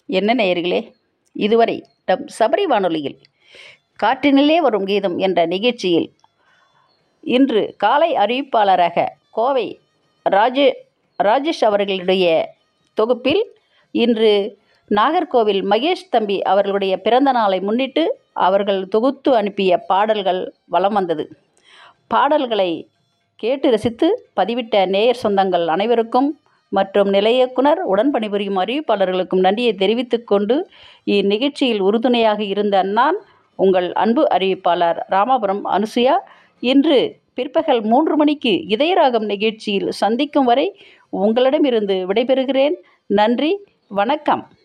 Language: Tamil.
என்ன நேயர்களே இதுவரை நம் சபரி வானொலியில் காற்றினிலே வரும் கீதம் என்ற நிகழ்ச்சியில் இன்று காலை அறிவிப்பாளராக கோவை ராஜே ராஜேஷ் அவர்களுடைய தொகுப்பில் இன்று நாகர்கோவில் மகேஷ் தம்பி அவர்களுடைய பிறந்த நாளை முன்னிட்டு அவர்கள் தொகுத்து அனுப்பிய பாடல்கள் வலம் வந்தது பாடல்களை கேட்டு ரசித்து பதிவிட்ட நேயர் சொந்தங்கள் அனைவருக்கும் மற்றும் நிலைய இயக்குனர் உடன் பணிபுரியும் அறிவிப்பாளர்களுக்கும் நன்றியை தெரிவித்துக் கொண்டு இந்நிகழ்ச்சியில் உறுதுணையாக இருந்த நான் உங்கள் அன்பு அறிவிப்பாளர் ராமாபுரம் அனுசுயா இன்று பிற்பகல் மூன்று மணிக்கு இதயராகம் நிகழ்ச்சியில் சந்திக்கும் வரை உங்களிடமிருந்து விடைபெறுகிறேன் நன்றி வணக்கம்